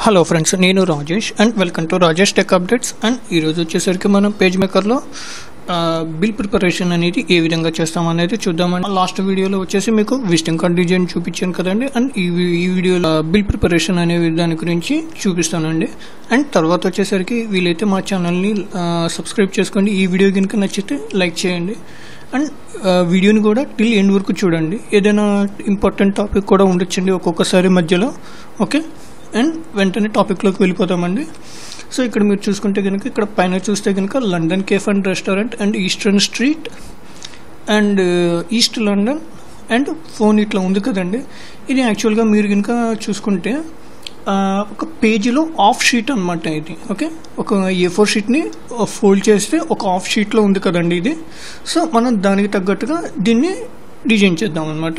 hello friends నేను Rajesh and welcome to Rajesh tech updates and ఈరోజు వచ్చేసరికి మనం పేజ్ మేకర్లో బిల్ ప్రిపరేషన్ అనేది ఏ విధంగా చేస్తాం అనేది చూద్దామండి లాస్ట్ వీడియోలో వచ్చేసి మీకు విజిటింగ్ కార్డ్ డిజైన్ చూపించాను కదండి అండ్ ఈ వీ- ఈ వీడియోలో బిల్ ప్రిపరేషన్ అనే దాని గురించి చూపిస్తానండి అండ్ తర్వాత వచ్చేసరికి వీలైతే మా ఛానల్ని సబ్స్క్రైబ్ చేసుకోండి ఈ వీడియో కనుక నచ్చితే లైక్ చేయండి అండ్ వీడియోని కూడా టిల్ ఎండ్ వరకు చూడండి ఏదైనా ఇంపార్టెంట్ టాపిక్ కూడా ఉండొచ్చండి ఒక్కొక్కసారి మధ్యలో ఓకే అండ్ వెంటనే టాపిక్లోకి వెళ్ళిపోతామండి సో ఇక్కడ మీరు చూసుకుంటే కనుక ఇక్కడ పైన చూస్తే కనుక London cafe and restaurant and eastern street and east London and phone ఇట్లా ఉంది కదండి ఇది యాక్చువల్గా మీరు కనుక చూసుకుంటే ఆ, ఒక పేజీలో ఆఫ్ షీట్ అనమాట ఇది ఓకే ఒక ఏ ఫోర్ షీట్ని ఫోల్డ్ చేస్తే ఒక ఆఫ్ షీట్లో ఉంది కదండి ఇది సో మనం దానికి తగ్గట్టుగా దీన్ని డిజైన్ చేద్దాం అనమాట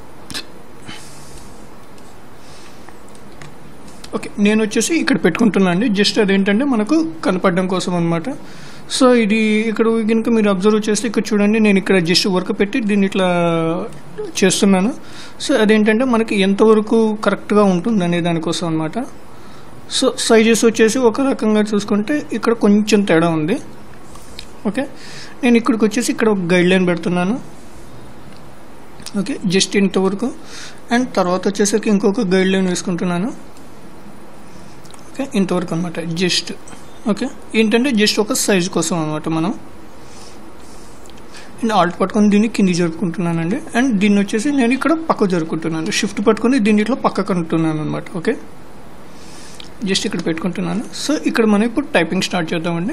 ఓకే నేను వచ్చేసి ఇక్కడ పెట్టుకుంటున్నాను అండి జస్ట్ అదేంటంటే మనకు కనపడడం కోసం అనమాట సో ఇది ఇక్కడ కనుక మీరు అబ్జర్వ్ చేస్తే ఇక్కడ చూడండి నేను ఇక్కడ జస్ట్ వర్క్ పెట్టి దీన్ని ఇట్లా చేస్తున్నాను సో అదేంటంటే మనకి ఎంతవరకు కరెక్ట్గా ఉంటుంది అనే దానికోసం అనమాట సో సైజెస్ వచ్చేసి ఒక రకంగా చూసుకుంటే ఇక్కడ కొంచెం తేడా ఉంది ఓకే నేను ఇక్కడికి వచ్చేసి ఇక్కడ ఒక గైడ్ లైన్ పెడుతున్నాను ఓకే జస్ట్ ఇంతవరకు అండ్ తర్వాత వచ్చేసరికి ఇంకొక గైడ్ లైన్ వేసుకుంటున్నాను ఓకే ఇంతవరకు అనమాట జస్ట్ ఓకే ఏంటంటే జస్ట్ ఒక సైజ్ కోసం అనమాట మనం అండ్ ఆల్ట్ పట్టుకొని దీన్ని కింది జరుపుకుంటున్నానండి అండ్ దీన్ని వచ్చేసి నేను ఇక్కడ పక్క జరుపుకుంటున్నాను షిఫ్ట్ పట్టుకొని దీన్ని ఇట్లా పక్కకు అంటున్నాను అనమాట ఓకే జస్ట్ ఇక్కడ పెట్టుకుంటున్నాను సో ఇక్కడ మనం ఇప్పుడు టైపింగ్ స్టార్ట్ చేద్దామండి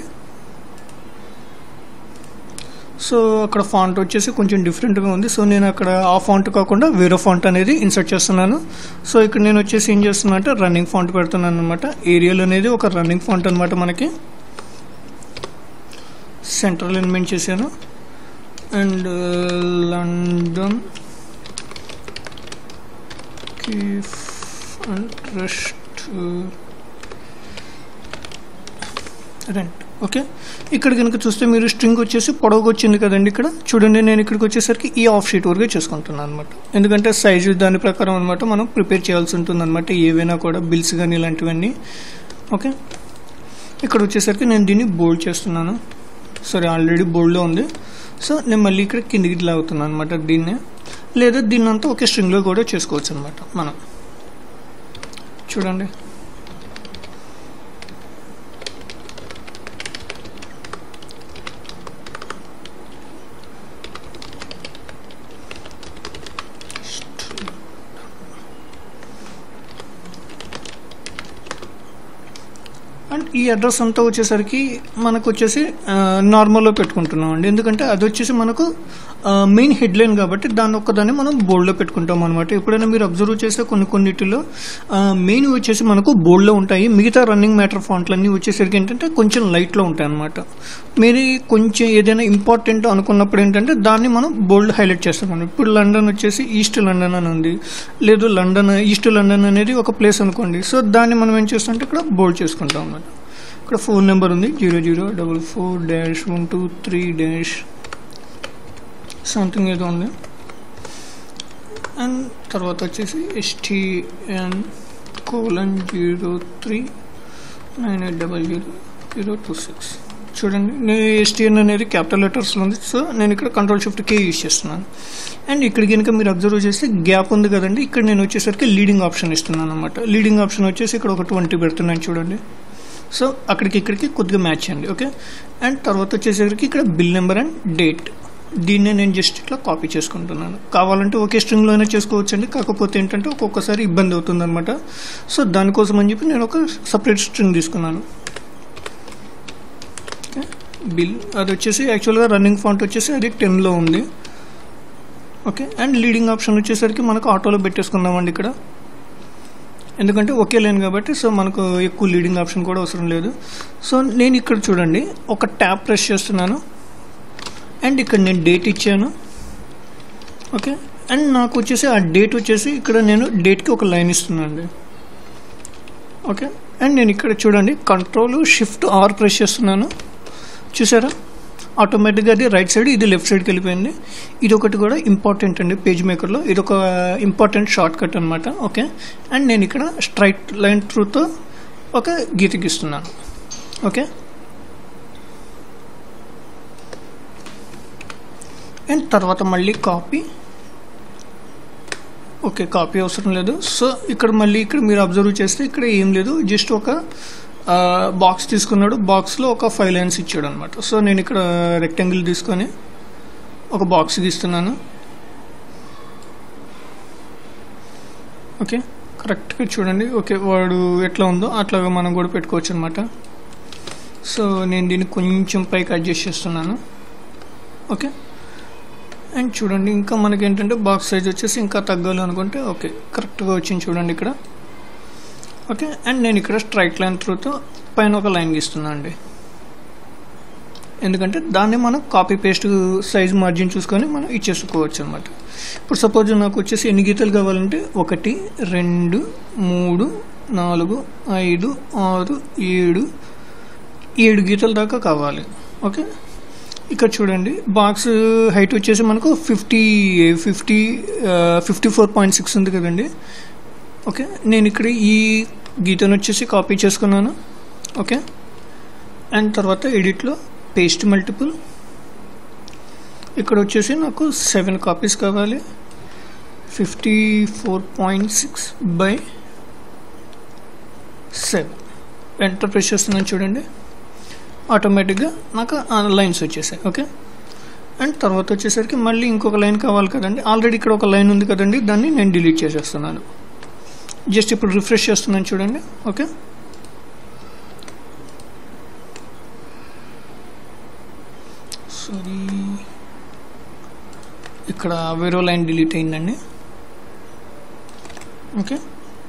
సో అక్కడ ఫాంట్ వచ్చేసి కొంచెం డిఫరెంట్గా ఉంది సో నేను అక్కడ ఆ ఫాంట్ కాకుండా వేరే ఫాంట్ అనేది ఇన్సర్ట్ చేస్తున్నాను సో ఇక్కడ నేను వచ్చేసి ఏం చేస్తున్నా అంటే రన్నింగ్ ఫాంట్ పెడుతున్నాను అనమాట ఏరియల్ అనేది ఒక రన్నింగ్ ఫాంట్ అనమాట మనకి సెంట్రల్ ఎలిమెంట్ చేశాను and London and restaurant okay ఇక్కడ కనుక చూస్తే మీరు స్ట్రింగ్ వచ్చేసి పొడవుగా వచ్చింది కదండి ఇక్కడ చూడండి నేను ఇక్కడికి వచ్చేసరికి ఈ ఆఫ్ షీట్ వరకే చేసుకుంటున్నాను అనమాట ఎందుకంటే సైజు దాని ప్రకారం అనమాట మనం ప్రిపేర్ చేయాల్సి ఉంటుంది అనమాట ఏవైనా కూడా బిల్స్ కానీ ఇలాంటివన్నీ ఓకే ఇక్కడ వచ్చేసరికి నేను దీన్ని బోల్డ్ చేస్తున్నాను సరే ఆల్రెడీ బోల్డ్లో ఉంది సో నేను మళ్ళీ ఇక్కడ కిందికి లాగుతున్నాను అనమాట దీన్ని లేదా దీన్ని అంతా ఒకే స్ట్రింగ్లో కూడా చేసుకోవచ్చు అనమాట మనం చూడండి అండ్ ఈ అడ్రస్ అంతా వచ్చేసరికి మనకు వచ్చేసి నార్మల్లో పెట్టుకుంటున్నాం అండి ఎందుకంటే అది వచ్చేసి మనకు మెయిన్ హెడ్లైన్ కాబట్టి దాని ఒక్కదాన్ని మనం బోల్డ్లో పెట్టుకుంటాం అనమాట ఎప్పుడైనా మీరు అబ్జర్వ్ చేస్తే కొన్ని కొన్నిటిలో మెయిన్ వచ్చేసి మనకు బోల్డ్లో ఉంటాయి మిగతా రన్నింగ్ మ్యాటర్ ఫాంట్లన్నీ వచ్చేసరికి ఏంటంటే కొంచెం లైట్లో ఉంటాయి అనమాట మీరు కొంచెం ఏదైనా ఇంపార్టెంట్ అనుకున్నప్పుడు ఏంటంటే దాన్ని మనం బోల్డ్ హైలైట్ చేస్తాం ఇప్పుడు లండన్ వచ్చేసి ఈస్ట్ లండన్ అని ఉంది లేదు లండన్ ఈస్ట్ లండన్ అనేది ఒక ప్లేస్ అనుకోండి సో దాన్ని మనం ఏం చేస్తామంటే ఇక్కడ బోల్డ్ చేసుకుంటాం అన్నమాట ఇక్కడ ఫోన్ నెంబర్ ఉంది zero zero double four dash one two three dash something ఏదో ఉంది అండ్ తర్వాత వచ్చేసి STN colon zero three nine eight double zero zero two six చూడండి నేను ఎస్టీఎన్ అనేది క్యాపిటల్ లెటర్స్లో ఉంది సో నేను ఇక్కడ కంట్రోల్ షిఫ్ట్ కే యూజ్ చేస్తున్నాను అండ్ ఇక్కడ కనుక మీరు అబ్జర్వ్ చేస్తే గ్యాప్ ఉంది కదండి ఇక్కడ నేను వచ్చేసరికి లీడింగ్ ఆప్షన్ ఇస్తున్నాను అనమాట లీడింగ్ ఆప్షన్ వచ్చేసి ఇక్కడ ఒక ట్వంటీ పెడుతున్నాను చూడండి సో అక్కడికి ఇక్కడికి కొద్దిగా మ్యాచ్ చేయండి ఓకే అండ్ తర్వాత వచ్చేసరికి ఇక్కడ బిల్ నెంబర్ అండ్ డేట్ దీన్ని నేను జస్ట్ ఇట్లా కాపీ చేసుకుంటున్నాను కావాలంటే ఒకే స్ట్రింగ్లోనే చేసుకోవచ్చు అండి కాకపోతే ఏంటంటే ఒక్కొక్కసారి ఇబ్బంది అవుతుంది అనమాట సో దానికోసం అని చెప్పి నేను ఒక సపరేట్ స్ట్రింగ్ తీసుకున్నాను ఓకే బిల్ అది వచ్చేసి యాక్చువల్గా రన్నింగ్ ఫాంట్ వచ్చేసి అది టెన్లో ఉంది ఓకే అండ్ లీడింగ్ ఆప్షన్ వచ్చేసరికి మనకు ఆటోలో పెట్టేసుకుందామండి ఇక్కడ ఎందుకంటే ఒకే లైన్ కాబట్టి సో మనకు ఎక్కువ లీడింగ్ ఆప్షన్ కూడా అవసరం లేదు సో నేను ఇక్కడ చూడండి ఒక ట్యాప్ ప్రెస్ చేస్తున్నాను అండ్ ఇక్కడ నేను డేట్ ఇచ్చాను ఓకే అండ్ నాకు వచ్చేసి ఆ డేట్ వచ్చేసి ఇక్కడ నేను డేట్కి ఒక లైన్ ఇస్తున్నాను అండి ఓకే అండ్ నేను ఇక్కడ చూడండి కంట్రోల్ షిఫ్ట్ ఆర్ ప్రెస్ చేస్తున్నాను చూసారా ఆటోమేటిక్గా అది రైట్ సైడ్ ఇది లెఫ్ట్ సైడ్కి వెళ్ళిపోయింది ఇది ఒకటి కూడా ఇంపార్టెంట్ అండి పేజ్ మేకర్లో ఇది ఒక ఇంపార్టెంట్ షార్ట్ కట్ అనమాట ఓకే అండ్ నేను ఇక్కడ స్ట్రైట్ లైన్ త్రూతో ఒక గీత గీస్తున్నాను ఓకే అండ్ తర్వాత మళ్ళీ కాపీ ఓకే కాపీ అవసరం లేదు సో ఇక్కడ మళ్ళీ ఇక్కడ మీరు అబ్జర్వ్ చేస్తే ఇక్కడ ఏం లేదు జస్ట్ ఒక బాక్స్ తీసుకున్నాడు బాక్స్లో ఒక ఫైవ్ లైన్స్ ఇచ్చాడు అనమాట సో నేను ఇక్కడ రెక్టాంగిల్ తీసుకొని ఒక బాక్స్ గీస్తున్నాను ఓకే కరెక్ట్గా చూడండి ఓకే వాడు ఎట్లా ఉందో అట్లాగా మనం కూడా పెట్టుకోవచ్చు అనమాట సో నేను దీన్ని కొంచెం పైకి అడ్జస్ట్ చేస్తున్నాను ఓకే అండ్ చూడండి ఇంకా మనకి ఏంటంటే బాక్స్ సైజ్ వచ్చేసి ఇంకా తగ్గాలి అనుకుంటే ఓకే కరెక్ట్గా వచ్చింది చూడండి ఇక్కడ ఓకే అండ్ నేను ఇక్కడ స్ట్రైట్ లైన్ త్రూతో పైన ఒక లైన్ గీస్తున్నాను అండి ఎందుకంటే దాన్ని మనం కాపీ పేస్ట్ సైజ్ మార్జిన్ చూసుకొని మనం ఇచ్చేసుకోవచ్చు అనమాట ఇప్పుడు సపోజ్ నాకు వచ్చేసి ఎన్ని గీతలు కావాలంటే ఒకటి రెండు మూడు నాలుగు ఐదు ఆరు ఏడు ఏడు గీతల దాకా కావాలి ఓకే ఇక్కడ చూడండి బాక్స్ హైట్ వచ్చేసి మనకు fifty fifty fifty four point six ఉంది కదండి ఓకే నేను ఇక్కడ ఈ గీతను వచ్చేసి కాపీ చేసుకున్నాను ఓకే అండ్ తర్వాత ఎడిట్లో పేస్ట్ మల్టిపుల్ ఇక్కడ వచ్చేసి నాకు సెవెన్ కాపీస్ కావాలి fifty four point six by seven enter press చేస్తున్నాను చూడండి ఆటోమేటిక్గా నాకు లైన్స్ వచ్చేసాయి ఓకే అండ్ తర్వాత వచ్చేసరికి మళ్ళీ ఇంకొక లైన్ కావాలి కదండి ఆల్రెడీ ఇక్కడ ఒక లైన్ ఉంది కదండి దాన్ని నేను డిలీట్ చేసేస్తున్నాను జస్ట్ ఇప్పుడు రిఫ్రెష్ చేస్తున్నాను చూడండి ఓకే సారీ ఇక్కడ వేరే లైన్ డిలీట్ అయిందండి ఓకే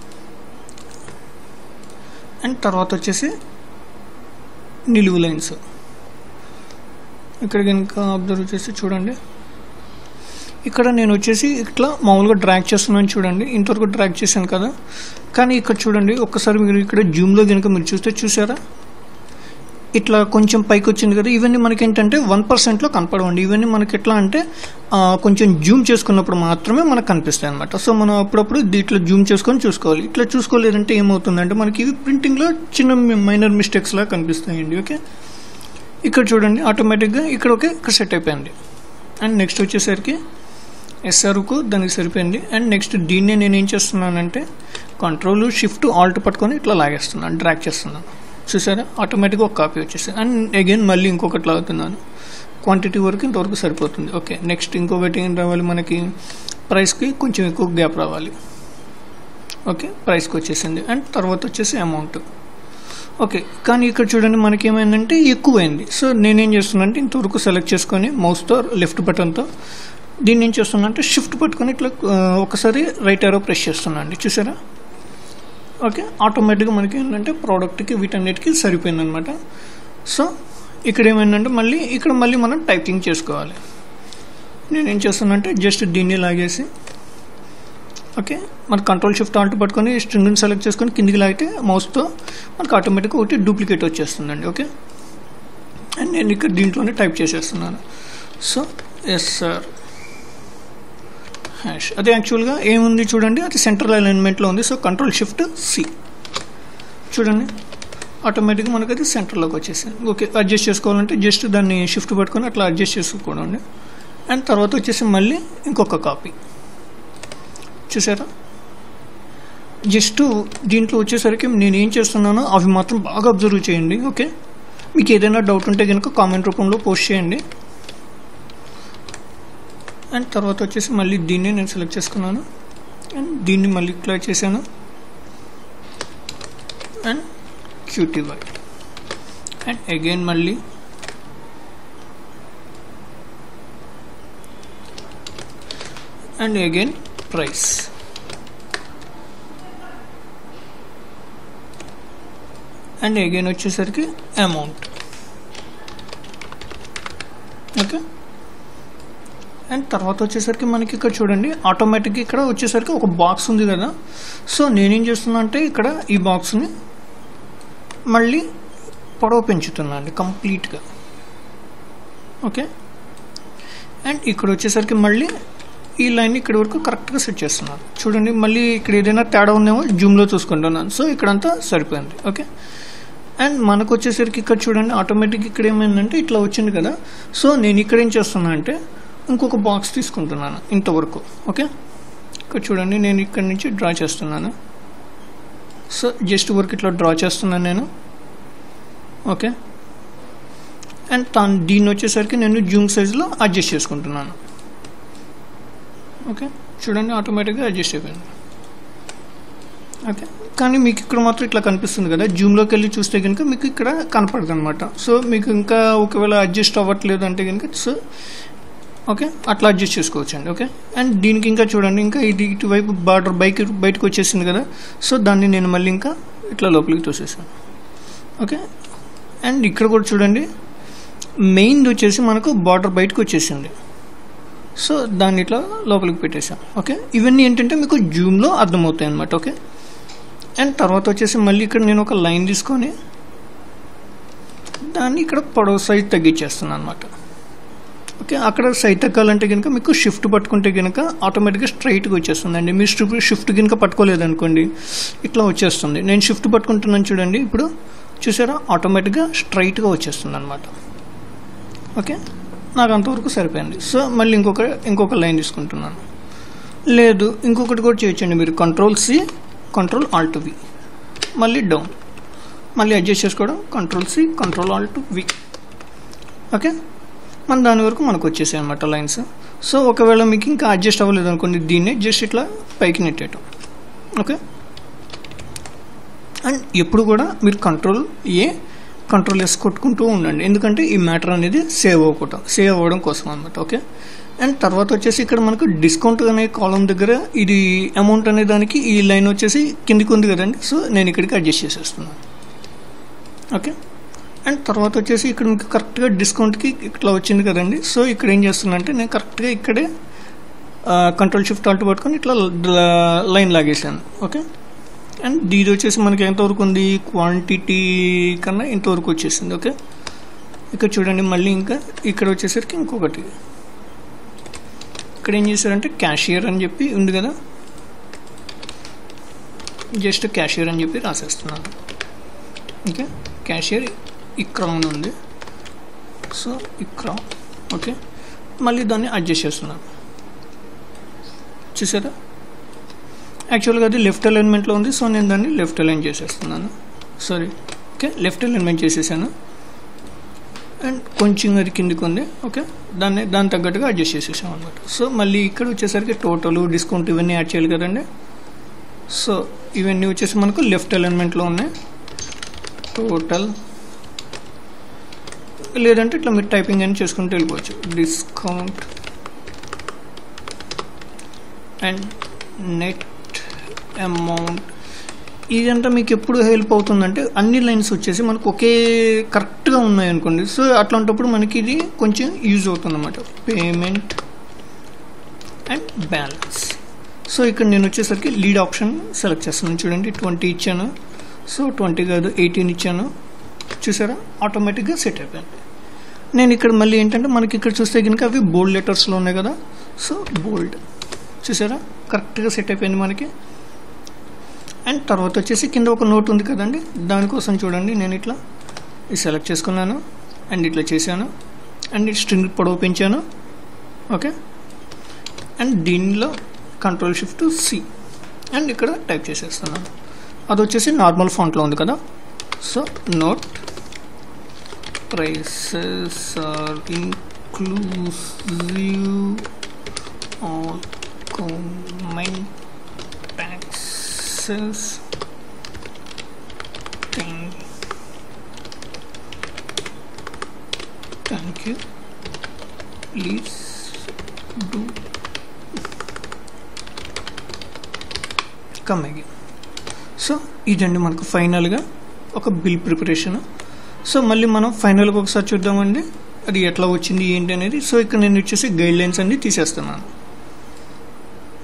అండ్ తర్వాత వచ్చేసి నిలువు లైన్స్ ఇక్కడ కనుక అబ్జర్వ్ చేసి చూడండి ఇక్కడ నేను వచ్చేసి ఇట్లా మామూలుగా డ్రాగ్ చేస్తున్నాను చూడండి ఇంతవరకు డ్రాగ్ చేశాను కదా కానీ ఇక్కడ చూడండి ఒక్కసారి మీరు ఇక్కడ జూమ్లో కనుక మీరు చూస్తే చూసారా ఇట్లా కొంచెం పైకి వచ్చింది కదా ఇవన్నీ మనకి ఏంటంటే వన్ పర్సెంట్లో కనపడవండి ఇవన్నీ మనకి ఎట్లా అంటే ఆ, కొంచెం జూమ్ చేసుకున్నప్పుడు మాత్రమే మనకు కనిపిస్తాయి అనమాట సో మనం అప్పుడప్పుడు ఇట్లా జూమ్ చేసుకొని చూసుకోవాలి ఇట్లా చూసుకోలేదంటే ఏమవుతుందంటే మనకి ఇవి ప్రింటింగ్లో చిన్న మైనర్ మిస్టేక్స్ లా కనిపిస్తాయండి ఓకే ఇక్కడ చూడండి ఆటోమేటిక్గా ఇక్కడ ఓకే ఇక్కడ సెట్ అయిపోయింది అండ్ నెక్స్ట్ వచ్చేసరికి ఎస్ఆర్కు దానికి సరిపోయింది అండ్ నెక్స్ట్ దీన్నే నేను ఏం చేస్తున్నానంటే కంట్రోల్ షిఫ్ట్ ఆల్ట్ పట్టుకొని ఇట్లా లాగేస్తున్నాను డ్రాక్ చేస్తున్నాను చూసారా ఆటోమేటిక్గా ఒక కాపీ వచ్చేసింది అండ్ అగైన్ మళ్ళీ ఇంకొకటి లాగుతున్నాను క్వాంటిటీ వరకు ఇంతవరకు సరిపోతుంది ఓకే నెక్స్ట్ ఇంకొకటి ఏం రావాలి మనకి ప్రైస్కి కొంచెం ఎక్కువ గ్యాప్ రావాలి ఓకే ప్రైస్కి వచ్చేసింది అండ్ తర్వాత వచ్చేసి అమౌంట్ ఓకే కానీ ఇక్కడ చూడండి మనకి ఏమైందంటే ఎక్కువైంది సో నేనేం చేస్తున్నానంటే ఇంతవరకు సెలెక్ట్ చేసుకొని మౌస్తో లెఫ్ట్ బటన్తో దీన్ని ఏం చేస్తున్నా అంటే షిఫ్ట్ పట్టుకొని ఇట్లా ఆ, ఒకసారి రైట్ ఆరో ప్రెస్ చేస్తున్నా అండి చూసారా ఓకే ఆటోమేటిక్గా మనకి ఏంటంటే ప్రోడక్ట్కి వీటన్నిటికీ సరిపోయింది అనమాట సో ఇక్కడ ఏమైందంటే మళ్ళీ ఇక్కడ మళ్ళీ మనం టైపింగ్ చేసుకోవాలి నేను ఏం చేస్తానంటే జస్ట్ దీన్ని లాగేసి ఓకే మన కంట్రోల్ షిఫ్ట్ ఆల్ట్ పట్టుకొని స్ట్రింగ్ని సెలెక్ట్ చేసుకొని కిందికి లాగితే మౌస్తో మనకు ఆటోమేటిక్గా ఒకటి డూప్లికేట్ వచ్చేస్తుందండి ఓకే అండ్ నేను ఇక్కడ దీంట్లోనే టైప్ చేసేస్తున్నాను సో ఎస్ సార్ హ్యాష్ అదే యాక్చువల్గా ఏముంది చూడండి అది సెంట్రల్ అలైన్మెంట్లో ఉంది సో కంట్రోల్ షిఫ్ట్ సి చూడండి ఆటోమేటిక్గా మనకి అది సెంటర్లోకి వచ్చేసింది ఓకే అడ్జస్ట్ చేసుకోవాలంటే జస్ట్ దాన్ని షిఫ్ట్ పట్టుకొని అట్లా అడ్జస్ట్ చేసుకోండి అండ్ తర్వాత వచ్చేసి మళ్ళీ ఇంకొక కాపీ చూసారా జస్ట్ దీంట్లో వచ్చేసరికి నేను ఏం చేస్తున్నానో అవి మాత్రం బాగా అబ్జర్వ్ చేయండి ఓకే మీకు ఏదైనా డౌట్ ఉంటే కనుక కామెంట్ రూపంలో పోస్ట్ చేయండి అండ్ తర్వాత వచ్చేసి మళ్ళీ దీన్ని నేను సెలెక్ట్ చేసుకున్నాను అండ్ దీన్ని మళ్ళీ క్లిక్ చేశాను అండ్ క్యూటీవై అండ్ అగైన్ మళ్ళీ and again price and again వచ్చేసరికి అమౌంట్ ఓకే అండ్ తర్వాత వచ్చేసరికి మనకి ఇక్కడ చూడండి ఆటోమేటిక్గా ఇక్కడ వచ్చేసరికి ఒక బాక్స్ ఉంది కదా సో నేనేం చేస్తున్నా అంటే ఇక్కడ ఈ బాక్స్ని మళ్ళీ పొడవు పెంచుతున్నా అండి కంప్లీట్గా ఓకే అండ్ ఇక్కడ వచ్చేసరికి మళ్ళీ ఈ లైన్ ఇక్కడ వరకు కరెక్ట్గా సెట్ చేస్తున్నాను చూడండి మళ్ళీ ఇక్కడ ఏదైనా తేడా ఉందేమో జూమ్లో చూసుకుంటున్నాను సో ఇక్కడంతా సరిపోయింది ఓకే అండ్ మనకు వచ్చేసరికి ఇక్కడ చూడండి ఆటోమేటిక్ ఇక్కడ ఏమైందంటే ఇట్లా వచ్చింది కదా సో నేను ఇక్కడ ఏం చేస్తున్నా అంటే ఇంకొక బాక్స్ తీసుకుంటున్నాను ఇంతవరకు ఓకే ఇక్కడ చూడండి నేను ఇక్కడ నుంచి డ్రా చేస్తున్నాను సో జస్ట్ వర్క్ ఇట్లా డ్రా చేస్తున్నాను నేను ఓకే అండ్ తాను దీన్ని వచ్చేసరికి నేను జూమ్ సైజులో అడ్జస్ట్ చేసుకుంటున్నాను ఓకే చూడండి ఆటోమేటిక్గా అడ్జస్ట్ అయిపోయింది ఓకే కానీ మీకు ఇక్కడ మాత్రం ఇట్లా కనిపిస్తుంది కదా జూమ్లోకి వెళ్ళి చూస్తే కనుక మీకు ఇక్కడ కనపడదు అనమాట సో మీకు ఇంకా ఒకవేళ అడ్జస్ట్ అవ్వట్లేదు అంటే కనుక సో ఓకే అట్లా అడ్జస్ట్ చేసుకోవచ్చు అండి ఓకే అండ్ దీనికి ఇంకా చూడండి ఇంకా ఇది ఇటువైపు బార్డర్ బైక్ బయటకు వచ్చేసింది కదా సో దాన్ని నేను మళ్ళీ ఇంకా ఇట్లా లోపలికి తోసేసాను ఓకే అండ్ ఇక్కడ కూడా చూడండి మెయిన్ది వచ్చేసి మనకు బార్డర్ బయటకు వచ్చేసింది సో దాన్ని ఇట్లా లోపలికి పెట్టేసాం ఓకే ఇవన్నీ ఏంటంటే మీకు జూమ్లో అర్థమవుతాయి అనమాట ఓకే అండ్ తర్వాత వచ్చేసి మళ్ళీ ఇక్కడ నేను ఒక లైన్ తీసుకొని దాన్ని ఇక్కడ పొడవు సైజ్ తగ్గించేస్తున్నాను అనమాట ఓకే అక్కడ సైజ్ తగ్గాలంటే కనుక మీకు షిఫ్ట్ పట్టుకుంటే కనుక ఆటోమేటిక్గా స్ట్రైట్గా వచ్చేస్తుందండి మీరు షిఫ్ట్ షిఫ్ట్ కనుక పట్టుకోలేదనుకోండి ఇట్లా వచ్చేస్తుంది నేను షిఫ్ట్ పట్టుకుంటున్నాను చూడండి ఇప్పుడు చూసారా ఆటోమేటిక్గా స్ట్రైట్గా వచ్చేస్తుంది అనమాట ఓకే నాకు అంతవరకు సరిపోయింది సో మళ్ళీ ఇంకొక ఇంకొక లైన్ తీసుకుంటున్నాను లేదు ఇంకొకటి కూడా చేయొచ్చండి మీరు control C control alt V మళ్ళీ డౌన్ మళ్ళీ అడ్జస్ట్ చేసుకోవడం control C control alt V okay మన దాని వరకు మనకు వచ్చేసాయి అనమాట లైన్స్ సో ఒకవేళ మీకు ఇంకా అడ్జస్ట్ అవ్వలేదు అనుకోండి దీన్ని జస్ట్ ఇట్లా పైకి నెట్టేయటం ఓకే అండ్ ఎప్పుడు కూడా మీరు కంట్రోల్ ఏ కంట్రోల్ ఎస్ కొట్టుకుంటూ ఉండండి ఎందుకంటే ఈ మ్యాటర్ అనేది సేవ్ అవ్వకూడదు సేవ్ అవ్వడం కోసం అనమాట ఓకే అండ్ తర్వాత వచ్చేసి ఇక్కడ మనకు డిస్కౌంట్ అనే కాలం దగ్గర ఇది అమౌంట్ అనే దానికి ఈ లైన్ వచ్చేసి కిందికి ఉంది కదండి సో నేను ఇక్కడికి అడ్జస్ట్ చేసేస్తున్నాను ఓకే అండ్ తర్వాత వచ్చేసి ఇక్కడ మీకు కరెక్ట్గా డిస్కౌంట్కి ఇట్లా వచ్చింది కదండి సో ఇక్కడ ఏం చేస్తున్నా అంటే నేను కరెక్ట్గా ఇక్కడే కంట్రోల్ షిఫ్ట్ ఆల్ట్ పట్టుకొని ఇట్లా లైన్ లాగేసాను ఓకే అండ్ దీది వచ్చేసి మనకి ఎంతవరకు ఉంది క్వాంటిటీ కన్నా ఇంతవరకు వచ్చేసింది ఓకే ఇక్కడ చూడండి మళ్ళీ ఇంకా ఇక్కడ వచ్చేసరికి ఇంకొకటి ఇక్కడ ఏం చేశారంటే క్యాషియర్ అని చెప్పి ఉంది కదా జస్ట్ క్యాషియర్ అని చెప్పి రాసేస్తున్నాను ఓకే క్యాషియర్ ఇక్రాన్ ఉంది సో ఇక్రా ఓకే మళ్ళీ దాన్ని అడ్జస్ట్ చేస్తున్నాను చూసారా యాక్చువల్గా అది లెఫ్ట్ అలైన్మెంట్లో ఉంది సో నేను దాన్ని లెఫ్ట్ అలైన్ చేసేస్తున్నాను సారీ ఓకే లెఫ్ట్ అలైన్మెంట్ చేసేసాను అండ్ కొంచెం అది కిందికి ఉంది ఓకే దాన్ని దాని తగ్గట్టుగా అడ్జస్ట్ చేసేసాం అనమాట సో మళ్ళీ ఇక్కడ వచ్చేసరికి టోటల్ డిస్కౌంట్ ఇవన్నీ యాడ్ చేయాలి కదండి సో ఇవన్నీ వచ్చేసి మనకు లెఫ్ట్ అలైన్మెంట్లో ఉన్నాయి టోటల్ లేదంటే ఇట్లా మీరు టైపింగ్ అని చేసుకుంటూ వెళ్ళిపోవచ్చు డిస్కౌంట్ అండ్ నెట్ అమౌంట్ ఇదంతా మీకు ఎప్పుడు హెల్ప్ అవుతుందంటే అన్ని లైన్స్ వచ్చేసి మనకు ఒకే కరెక్ట్గా ఉన్నాయి అనుకోండి సో అట్లాంటప్పుడు మనకి ఇది కొంచెం యూజ్ అవుతుంది అనమాట పేమెంట్ అండ్ బ్యాలెన్స్ సో ఇక్కడ నేను వచ్చేసరికి లీడ్ ఆప్షన్ సెలెక్ట్ చేస్తున్నాను చూడండి ట్వంటీ ఇచ్చాను సో ట్వంటీ కాదు ఎయిటీన్ ఇచ్చాను చూసారా ఆటోమేటిక్గా సెట్ అయిపోయింది నేను ఇక్కడ మళ్ళీ ఏంటంటే మనకి ఇక్కడ చూస్తే కనుక అవి బోల్డ్ లెటర్స్లో ఉన్నాయి కదా సో బోల్డ్ చూసారా కరెక్ట్గా సెట్ అయిపోయింది మనకి అండ్ తర్వాత వచ్చేసి కింద ఒక నోట్ ఉంది కదండి దానికోసం చూడండి నేను ఇట్లా ఇది సెలెక్ట్ చేసుకున్నాను అండ్ ఇట్లా చేశాను అండ్ స్ట్రింగ్ పొడవు పెంచాను ఓకే అండ్ దీనిలో కంట్రోల్ షిఫ్ట్ సి అండ్ ఇక్కడ టైప్ చేసేస్తున్నాను అది వచ్చేసి నార్మల్ ఫాంట్లో ఉంది కదా so note prices are inclusive all comment taxes thank, thank you please do come again so ఇదండి మనకు ఫైనల్గా ఒక బిల్ ప్రిపరేషన్ సో మళ్ళీ మనం ఫైనల్గా ఒకసారి చూద్దామండి అది ఎట్లా వచ్చింది ఏంటి అనేది సో ఇక్కడ నేను వచ్చేసి గైడ్ లైన్స్ అన్ని తీసేస్తున్నాను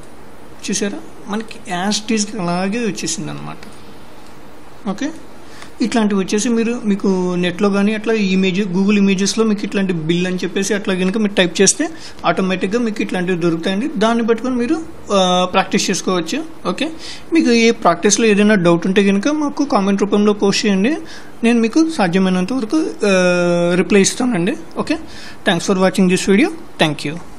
చూసారా మనకి యాజ్ టీజ్కి అలాగే వచ్చేసింది అనమాట ఓకే ఇట్లాంటివి వచ్చేసి మీరు మీకు నెట్లో కానీ అట్లా ఇమేజ్ గూగుల్ ఇమేజెస్లో మీకు ఇట్లాంటి బిల్ అని చెప్పేసి అట్లా కనుక మీరు టైప్ చేస్తే ఆటోమేటిక్గా మీకు ఇట్లాంటివి దొరుకుతాయండి దాన్ని పట్టుకొని మీరు ప్రాక్టీస్ చేసుకోవచ్చు ఓకే మీకు ఏ ప్రాక్టీస్లో ఏదైనా డౌట్ ఉంటే కనుక మాకు కామెంట్ రూపంలో పోస్ట్ చేయండి నేను మీకు సాధ్యమైనంత వరకు రిప్లై ఇస్తానండి okay thanks for watching this video thank you